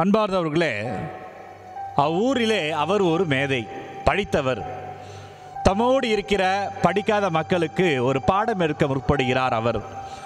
அன்பார்ந்தவர்களே அவ்வூரிலே அவர் ஒரு மேதை படித்தவர் தம்மோடு இருக்கிற படிக்காத மக்களுக்கு ஒரு பாடம் எடுக்க முற்படுகிறார் அவர்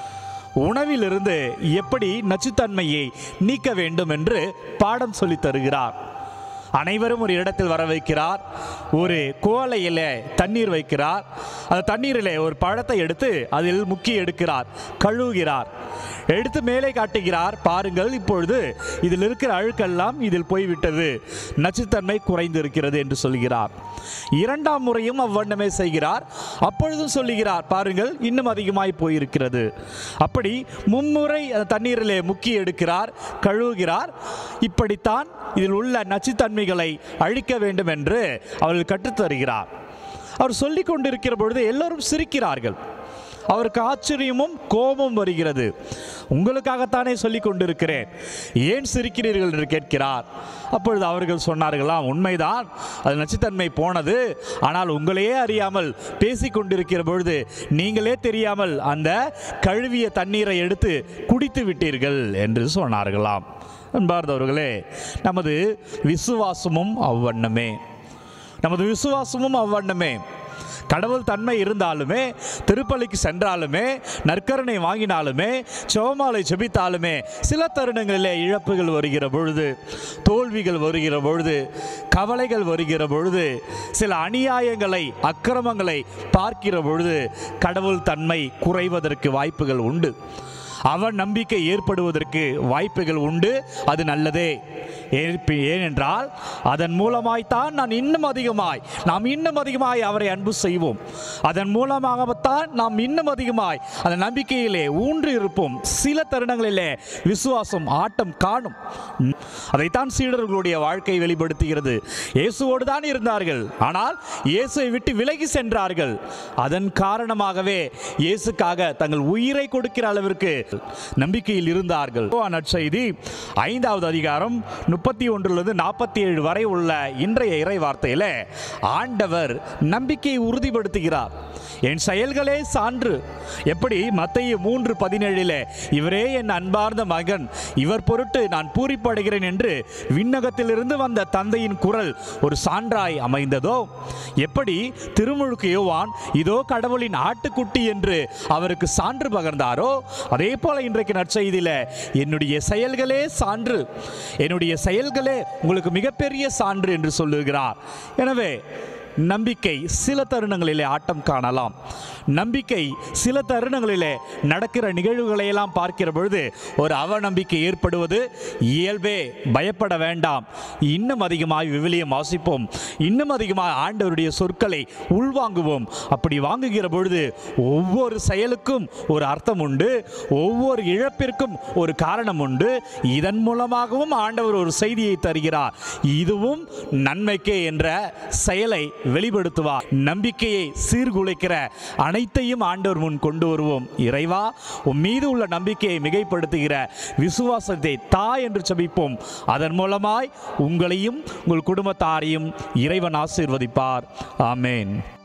உணவிலிருந்து எப்படி நச்சுத்தன்மையை நீக்க வேண்டும் என்று பாடம் சொல்லித் தருகிறார் அனைவரும் ஒரு இடத்தில் வர வைக்கிறார் ஒரு குவளையில தண்ணீர் வைக்கிறார் அந்த தண்ணீரிலே ஒரு பழத்தை எடுத்து அதில் முக்கி எடுக்கிறார் கழுவுகிறார் எடுத்து மேலே காட்டுகிறார் பாருங்கள் இப்பொழுது இதில் இருக்கிற அழுக்கெல்லாம் இதில் போய்விட்டது நச்சுத்தன்மை குறைந்து இருக்கிறது என்று சொல்கிறார் இரண்டாம் முறையும் அவ்வண்ணமே செய்கிறார் அப்பொழுதும் சொல்லுகிறார் பாருங்கள் இன்னும் அதிகமாய் போயிருக்கிறது அப்படி மும்முறை அந்த தண்ணீரிலே முக்கி எடுக்கிறார் கழுவுகிறார் இப்படித்தான் இதில் உள்ள நச்சுத்தன்மைகளை அழிக்க வேண்டும் என்று அவர்கள் கற்றுத்தருகிறார் அவர் சொல்லிக் கொண்டிருக்கிற பொழுது எல்லோரும் சிரிக்கிறார்கள் அவருக்கு ஆச்சரியமும் கோபம் வருகிறது உங்களுக்காகத்தானே சொல்லிக் கொண்டிருக்கிறேன் ஏன் சிரிக்கிறீர்கள் என்று கேட்கிறார் அப்பொழுது அவர்கள் சொன்னார்களாம் உண்மைதான் அது நச்சுத்தன்மை போனது ஆனால் உங்களையே அறியாமல் பேசிக் கொண்டிருக்கிற பொழுது நீங்களே தெரியாமல் அந்த கழுவிய தண்ணீரை எடுத்து குடித்து விட்டீர்கள் என்று சொன்னார்களாம் அன்பார்ந்தவர்களே நமது விசுவாசமும் அவ்வண்ணமே நமது விசுவாசமும் அவ்வண்ணமே கடவுள் தன்மை இருந்தாலுமே திருப்பலிக்கு சென்றாலுமே நற்கருணை வாங்கினாலுமே செவமாலை செபித்தாலுமே சில தருணங்களிலே இழப்புகள் வருகிற பொழுது தோல்விகள் வருகிற பொழுது கவலைகள் வருகிற பொழுது சில அநியாயங்களை அக்கிரமங்களை பார்க்கிற பொழுது கடவுள் தன்மை குறைவதற்கு வாய்ப்புகள் உண்டு அவன் நம்பிக்கை ஏற்படுவதற்கு வாய்ப்புகள் உண்டு அது நல்லதே ஏற்ப- ஏனென்றால் அதன் மூலமாய்த்தான் நான் இன்னும் அதிகமாய் நாம் இன்னும் அதிகமாய் அவரை அன்பு செய்வோம் அதன் மூலமாகத்தான் நாம் இன்னும் அதிகமாய் அந்த நம்பிக்கையிலே ஊன்றி இருப்போம் சில தருணங்களிலே விசுவாசம் ஆட்டம் காணும் ம், அதைத்தான் சீடர்களுடைய வாழ்க்கை வெளிப்படுத்துகிறது இயேசுவோடு தான் இருந்தார்கள் ஆனால் இயேசுவை விட்டு விலகி சென்றார்கள் அதன் காரணமாகவே இயேசுக்காக தங்கள் உயிரை கொடுக்கிற அளவிற்கு நம்பிக்கையில் இருந்தார்கள் யோவான் நற்செய்தி ஐந்தாவது அதிகாரம் முப்பத்தி ஒன்றிலிருந்து நாற்பத்தி ஏழு வரை உள்ள இன்றைய இறை வார்த்தையில ஆண்டவர் நம்பிக்கையை உறுதிப்படுத்துகிறார் என் செயல்களே சான்று எப்படி மத்திய மூன்று பதினேழிலே இவரே என் அன்பார்ந்த மகன் இவர் பொருட்டு நான் பூரிப்படைகிறேன் என்று விண்ணகத்திலிருந்து வந்த தந்தையின் குரல் ஒரு சான்றாய் அமைந்ததோ எப்படி திருமுழுக்கு யோவான் இதோ கடவுளின் ஆட்டுக்குட்டி என்று அவருக்கு சான்று பகர்ந்தாரோ அதே போல இன்றைக்கு நற்செய்தியில என்னுடைய செயல்களே சான்று என்னுடைய செயல்களே உங்களுக்கு மிகப்பெரிய சான்று என்று சொல்லுகிறார் எனவே நம்பிக்கை சில தருணங்களிலே ஆட்டம் காணலாம் நம்பிக்கை சில தருணங்களிலே நடக்கிற நிகழ்வுகளை எல்லாம் பார்க்கிற பொழுது ஒரு அவநம்பிக்கை ஏற்படுவது இயல்பே பயப்பட வேண்டாம் இன்னும் அதிகமாக விவிலியம் வாசிப்போம் இன்னும் அதிகமாக ஆண்டவருடைய சொற்களை உள்வாங்குவோம் அப்படி வாங்குகிற பொழுது ஒவ்வொரு செயலுக்கும் ஒரு அர்த்தம் உண்டு ஒவ்வொரு இழப்பிற்கும் ஒரு காரணம் உண்டு இதன் மூலமாகவும் ஆண்டவர் ஒரு செய்தியை தருகிறார் இதுவும் நன்மைக்கே என்ற செயலை வெளிப்படுத்துவார் நம்பிக்கையை சீர்குலைக்கிற அனைத்தையும் ஆண்டவர் முன் கொண்டு வருவோம் இறைவா உன் மீது உள்ள நம்பிக்கையை மிகைப்படுத்துகிற விசுவாசத்தை தா என்று செபிப்போம் அதன் மூலமாய் உங்களையும் உங்கள் குடும்பத்தாரையும் இறைவன் ஆசீர்வதிப்பார் ஆமேன்